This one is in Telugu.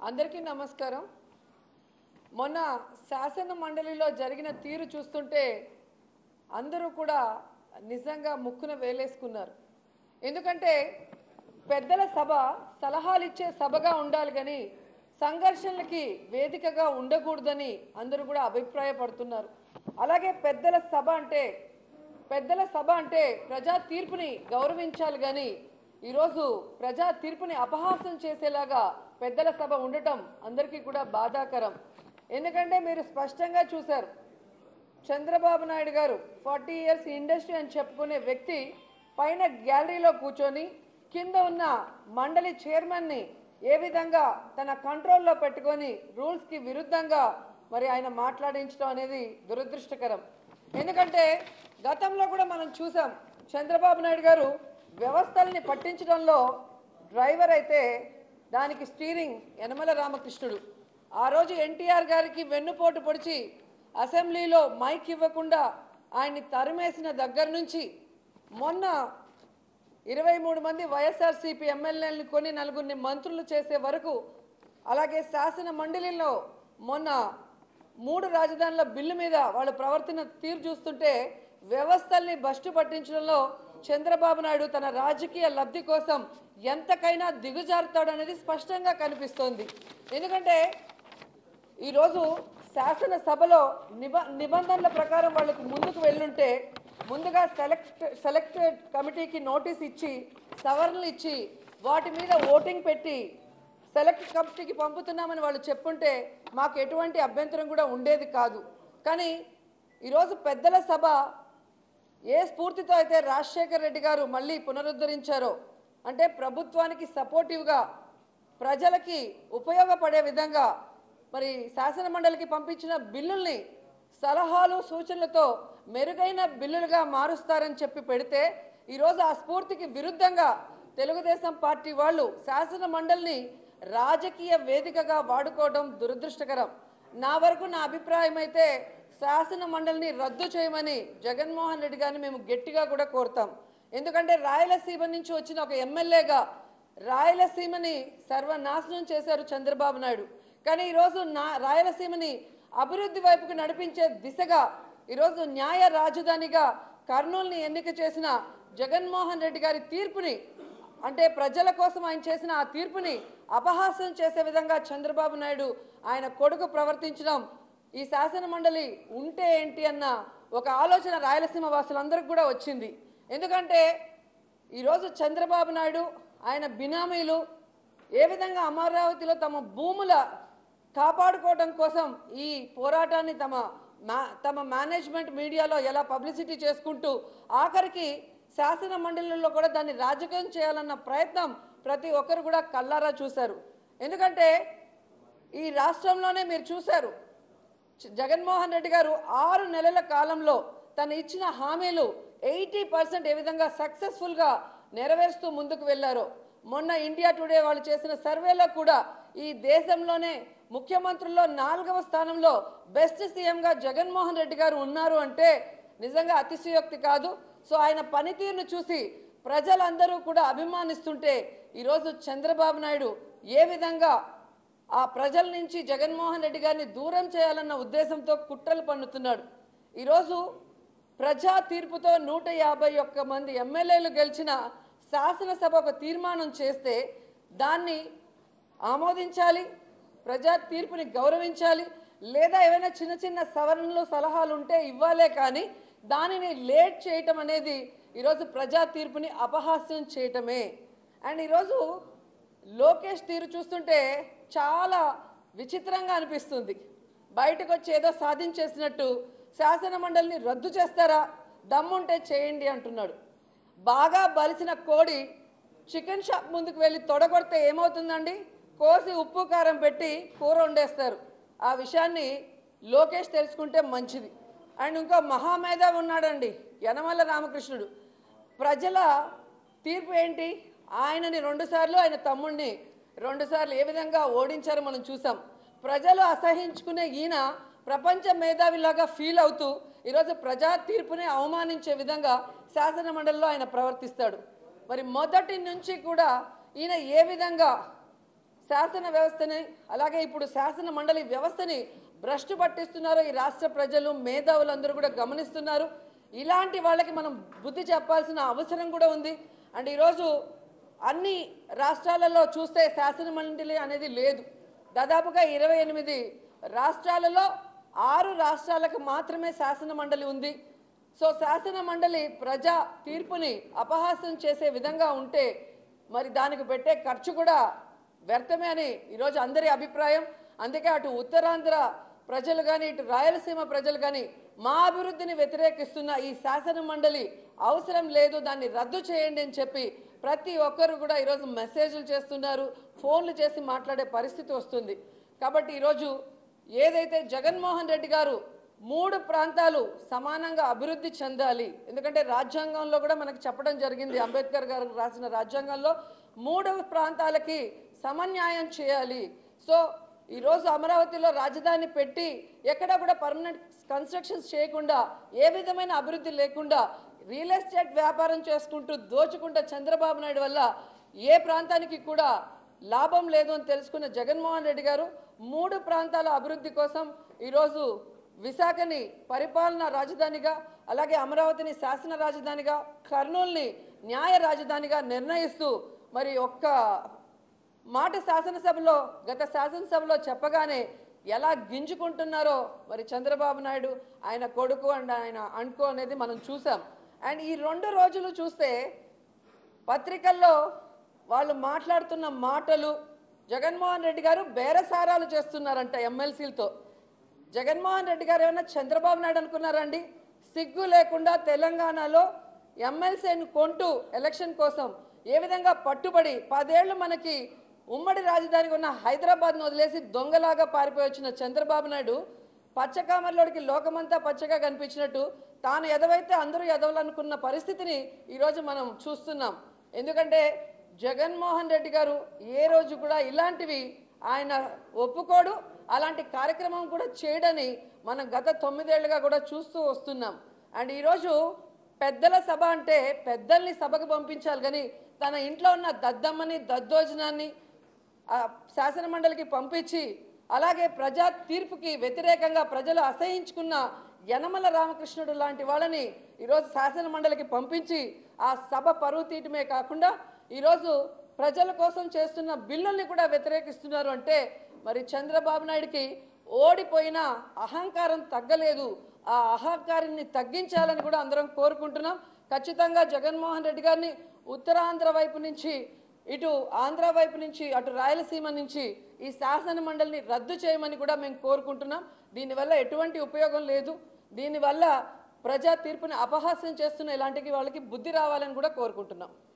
అందరికీ నమస్కారం మొన్న శాసన మండలిలో జరిగిన తీరు చూస్తుంటే అందరూ కూడా నిజంగా ముక్కున వేలేసుకున్నారు ఎందుకంటే పెద్దల సభ సలహాలు ఇచ్చే సభగా ఉండాలి కానీ సంఘర్షణలకి వేదికగా ఉండకూడదని అందరూ కూడా అభిప్రాయపడుతున్నారు అలాగే పెద్దల సభ అంటే పెద్దల సభ అంటే ప్రజా తీర్పుని గౌరవించాలి కానీ ఈరోజు ప్రజా తీర్పుని అపహాసం చేసేలాగా పెద్దల సభ ఉండటం అందరికీ కూడా బాధాకరం ఎందుకంటే మీరు స్పష్టంగా చూశారు చంద్రబాబు నాయుడు గారు ఫార్టీ ఇయర్స్ ఇండస్ట్రీ అని చెప్పుకునే వ్యక్తి పైన గ్యాలరీలో కూర్చొని కింద ఉన్న మండలి చైర్మన్ని ఏ విధంగా తన కంట్రోల్లో పెట్టుకొని రూల్స్కి విరుద్ధంగా మరి ఆయన మాట్లాడించడం అనేది దురదృష్టకరం ఎందుకంటే గతంలో కూడా మనం చూసాం చంద్రబాబు నాయుడు గారు వ్యవస్థల్ని పట్టించడంలో డ్రైవర్ అయితే దానికి స్టీరింగ్ యనమల రామకృష్ణుడు ఆ రోజు ఎన్టీఆర్ గారికి వెన్నుపోటు పొడిచి అసెంబ్లీలో మైక్ ఇవ్వకుండా ఆయన్ని తరిమేసిన దగ్గర నుంచి మొన్న ఇరవై మూడు మంది వైఎస్ఆర్సీపీ ఎమ్మెల్యేలను కొని నలుగురిని మంత్రులు చేసే వరకు అలాగే శాసన మండలిలో మొన్న మూడు రాజధానుల బిల్లు మీద వాళ్ళు ప్రవర్తన తీరు చూస్తుంటే వ్యవస్థల్ని బస్టు పట్టించడంలో చంద్రబాబు నాయుడు తన రాజకీయ లబ్ధి కోసం ఎంతకైనా దిగుజారుతాడు అనేది స్పష్టంగా కనిపిస్తోంది ఎందుకంటే ఈరోజు శాసనసభలో నిబ నిబంధనల ప్రకారం వాళ్ళకు ముందుకు వెళ్ళుంటే ముందుగా సెలెక్ట్ సెలెక్టెడ్ కమిటీకి నోటీస్ ఇచ్చి సవరణలు ఇచ్చి వాటి మీద ఓటింగ్ పెట్టి సెలెక్ట్ కమిటీకి పంపుతున్నామని వాళ్ళు చెప్పుంటే మాకు ఎటువంటి అభ్యంతరం కూడా ఉండేది కాదు కానీ ఈరోజు పెద్దల సభ ఏ స్ఫూర్తితో అయితే రాజశేఖర్ రెడ్డి గారు మళ్ళీ పునరుద్ధరించారో అంటే ప్రభుత్వానికి సపోర్టివ్గా ప్రజలకి ఉపయోగపడే విధంగా మరి శాసన మండలికి పంపించిన బిల్లుల్ని సలహాలు సూచనలతో మెరుగైన బిల్లులుగా మారుస్తారని చెప్పి పెడితే ఈరోజు ఆ స్ఫూర్తికి విరుద్ధంగా తెలుగుదేశం పార్టీ వాళ్ళు శాసన మండలిని రాజకీయ వేదికగా వాడుకోవడం దురదృష్టకరం నా వరకు నా అభిప్రాయం అయితే శాసన మండలిని రద్దు చేయమని జగన్మోహన్ రెడ్డి గారిని మేము గట్టిగా కూడా కోరుతాం ఎందుకంటే రాయలసీమ నుంచి వచ్చిన ఒక ఎమ్మెల్యేగా రాయలసీమని సర్వనాశనం చేశారు చంద్రబాబు నాయుడు కానీ ఈరోజు నా రాయలసీమని అభివృద్ధి వైపుకు నడిపించే దిశగా ఈరోజు న్యాయ రాజధానిగా కర్నూలుని ఎన్నిక చేసిన జగన్మోహన్ రెడ్డి గారి తీర్పుని అంటే ప్రజల కోసం ఆయన చేసిన ఆ తీర్పుని అపహాస్యం చేసే విధంగా చంద్రబాబు నాయుడు ఆయన కొడుకు ప్రవర్తించడం ఈ శాసన మండలి ఉంటే ఏంటి అన్న ఒక ఆలోచన రాయలసీమ వాసులందరికీ కూడా వచ్చింది ఎందుకంటే ఈరోజు చంద్రబాబు నాయుడు ఆయన బినామీలు ఏ విధంగా అమరావతిలో తమ భూముల కాపాడుకోవడం కోసం ఈ పోరాటాన్ని తమ మా తమ మేనేజ్మెంట్ మీడియాలో ఎలా పబ్లిసిటీ చేసుకుంటూ ఆఖరికి శాసన మండలిలో కూడా దాన్ని రాజకీయం చేయాలన్న ప్రయత్నం ప్రతి ఒక్కరు కూడా కల్లారా చూశారు ఎందుకంటే ఈ రాష్ట్రంలోనే మీరు చూశారు చ- జగన్మోహన్ రెడ్డి గారు ఆరు నెలల కాలంలో తను ఇచ్చిన హామీలు ఎయిటీ పర్సెంట్ ఏ విధంగా సక్సెస్ఫుల్గా నెరవేరుస్తూ ముందుకు వెళ్ళారో మొన్న ఇండియా టుడే వాళ్ళు చేసిన సర్వేలో కూడా ఈ దేశంలోనే ముఖ్యమంత్రుల్లో నాలుగవ స్థానంలో బెస్ట్ సీఎంగా జగన్మోహన్ రెడ్డి గారు ఉన్నారు అంటే నిజంగా అతిశయోక్తి కాదు సో ఆయన పనితీరును చూసి ప్రజలందరూ కూడా అభిమానిస్తుంటే ఈరోజు చంద్రబాబు నాయుడు ఏ విధంగా ఆ ప్రజల నుంచి జగన్మోహన్ రెడ్డి గారిని దూరం చేయాలన్న ఉద్దేశంతో కుట్రలు పన్నుతున్నాడు ఈరోజు ప్రజా తీర్పుతో నూట యాభై ఒక్క మంది ఎమ్మెల్యేలు గెలిచిన శాసనసభ ఒక తీర్మానం చేస్తే దాన్ని ఆమోదించాలి ప్రజా తీర్పుని గౌరవించాలి లేదా ఏవైనా చిన్న చిన్న సవరణలు సలహాలు ఉంటే ఇవ్వాలే కానీ దానిని లేట్ చేయటం అనేది ఈరోజు ప్రజా తీర్పుని అపహాస్యం చేయటమే అండ్ ఈరోజు లోకేష్ తీరు చూస్తుంటే చాలా విచిత్రంగా అనిపిస్తుంది బయటకు వచ్చి ఏదో సాధించేసినట్టు శాసన మండలిని రద్దు చేస్తారా దమ్ముంటే చేయండి అంటున్నాడు బాగా బలిసిన కోడి చికెన్ షాప్ ముందుకు వెళ్ళి తొడగొడితే ఏమవుతుందండి కోసి ఉప్పు కారం పెట్టి కూర వండేస్తారు ఆ విషయాన్ని లోకేష్ తెలుసుకుంటే మంచిది అండ్ ఇంకో మహామేధావి ఉన్నాడండి యనమల రామకృష్ణుడు ప్రజల తీర్పు ఏంటి ఆయనని రెండుసార్లు ఆయన తమ్ముడిని రెండుసార్లు ఏ విధంగా ఓడించారో మనం చూసాం ప్రజలు అసహించుకునే ఈయన ప్రపంచ మేధావిలాగా ఫీల్ అవుతూ ఈరోజు ప్రజా తీర్పుని అవమానించే విధంగా శాసన మండలిలో ఆయన ప్రవర్తిస్తాడు మరి మొదటి నుంచి కూడా ఈయన ఏ విధంగా శాసన వ్యవస్థని అలాగే ఇప్పుడు శాసన మండలి వ్యవస్థని భ్రష్టు పట్టిస్తున్నారు ఈ రాష్ట్ర ప్రజలు మేధావులందరూ కూడా గమనిస్తున్నారు ఇలాంటి వాళ్ళకి మనం బుద్ధి చెప్పాల్సిన అవసరం కూడా ఉంది అండ్ ఈరోజు అన్ని రాష్ట్రాలలో చూస్తే శాసన మండలి అనేది లేదు దాదాపుగా ఇరవై ఎనిమిది రాష్ట్రాలలో ఆరు రాష్ట్రాలకు మాత్రమే శాసన మండలి ఉంది సో శాసన మండలి ప్రజా తీర్పుని అపహాస్యం చేసే విధంగా ఉంటే మరి దానికి పెట్టే ఖర్చు కూడా వ్యర్థమే అని ఈరోజు అందరి అభిప్రాయం అందుకే అటు ఉత్తరాంధ్ర ప్రజలు కానీ ఇటు రాయలసీమ ప్రజలు కానీ మా అభివృద్ధిని వ్యతిరేకిస్తున్న ఈ శాసన మండలి అవసరం లేదు దాన్ని రద్దు చేయండి అని చెప్పి ప్రతి ఒక్కరు కూడా ఈరోజు మెసేజ్లు చేస్తున్నారు ఫోన్లు చేసి మాట్లాడే పరిస్థితి వస్తుంది కాబట్టి ఈరోజు ఏదైతే జగన్మోహన్ రెడ్డి గారు మూడు ప్రాంతాలు సమానంగా అభివృద్ధి చెందాలి ఎందుకంటే రాజ్యాంగంలో కూడా మనకు చెప్పడం జరిగింది అంబేద్కర్ గారు రాసిన రాజ్యాంగంలో మూడు ప్రాంతాలకి సమన్యాయం చేయాలి సో ఈరోజు అమరావతిలో రాజధాని పెట్టి ఎక్కడ కూడా పర్మనెంట్ కన్స్ట్రక్షన్స్ చేయకుండా ఏ విధమైన అభివృద్ధి లేకుండా రియల్ ఎస్టేట్ వ్యాపారం చేసుకుంటూ దోచుకుంటూ చంద్రబాబు నాయుడు వల్ల ఏ ప్రాంతానికి కూడా లాభం లేదు అని తెలుసుకున్న జగన్మోహన్ రెడ్డి గారు మూడు ప్రాంతాల అభివృద్ధి కోసం ఈరోజు విశాఖని పరిపాలన రాజధానిగా అలాగే అమరావతిని శాసన రాజధానిగా కర్నూల్ని న్యాయ రాజధానిగా నిర్ణయిస్తూ మరి ఒక్క మాట శాసనసభలో గత శాసనసభలో చెప్పగానే ఎలా గింజుకుంటున్నారో మరి చంద్రబాబు నాయుడు ఆయన కొడుకు అండ్ ఆయన అంకో అనేది మనం చూసాం అండ్ ఈ రెండు రోజులు చూస్తే పత్రికల్లో వాళ్ళు మాట్లాడుతున్న మాటలు జగన్మోహన్ రెడ్డి గారు బేరసారాలు చేస్తున్నారంట ఎమ్మెల్సీలతో జగన్మోహన్ రెడ్డి గారు ఏమన్నా చంద్రబాబు నాయుడు అనుకున్నారండి సిగ్గు లేకుండా తెలంగాణలో ఎమ్మెల్సీని కొంటూ ఎలక్షన్ కోసం ఏ విధంగా పట్టుబడి పదేళ్లు మనకి ఉమ్మడి రాజధానికి ఉన్న హైదరాబాద్ను వదిలేసి దొంగలాగా పారిపోయి వచ్చిన చంద్రబాబు నాయుడు పచ్చకామర్లోడికి లోకమంతా పచ్చగా కనిపించినట్టు తాను ఎదవైతే అందరూ ఎదవలు అనుకున్న పరిస్థితిని ఈరోజు మనం చూస్తున్నాం ఎందుకంటే జగన్మోహన్ రెడ్డి గారు ఏ రోజు కూడా ఇలాంటివి ఆయన ఒప్పుకోడు అలాంటి కార్యక్రమం కూడా చేయడని మనం గత తొమ్మిదేళ్లుగా కూడా చూస్తూ వస్తున్నాం అండ్ ఈరోజు పెద్దల సభ అంటే పెద్దల్ని సభకు పంపించాలి కానీ తన ఇంట్లో ఉన్న దద్దమ్మని దద్దోజనాన్ని ఆ శాసన మండలికి పంపించి అలాగే ప్రజా తీర్పుకి వ్యతిరేకంగా ప్రజలు అసహించుకున్న యనమల రామకృష్ణుడు లాంటి వాళ్ళని ఈరోజు శాసన మండలికి పంపించి ఆ సభ పరువు తీయటమే కాకుండా ఈరోజు ప్రజల కోసం చేస్తున్న బిల్లుల్ని కూడా వ్యతిరేకిస్తున్నారు అంటే మరి చంద్రబాబు నాయుడికి ఓడిపోయిన అహంకారం తగ్గలేదు ఆ అహంకారాన్ని తగ్గించాలని కూడా అందరం కోరుకుంటున్నాం ఖచ్చితంగా జగన్మోహన్ రెడ్డి గారిని ఉత్తరాంధ్ర వైపు నుంచి ఇటు ఆంధ్ర వైపు నుంచి అటు రాయలసీమ నుంచి ఈ శాసన మండలిని రద్దు చేయమని కూడా మేము కోరుకుంటున్నాం దీనివల్ల ఎటువంటి ఉపయోగం లేదు దీనివల్ల ప్రజా తీర్పుని అపహాస్యం చేస్తున్న ఇలాంటి వాళ్ళకి బుద్ధి రావాలని కూడా కోరుకుంటున్నాం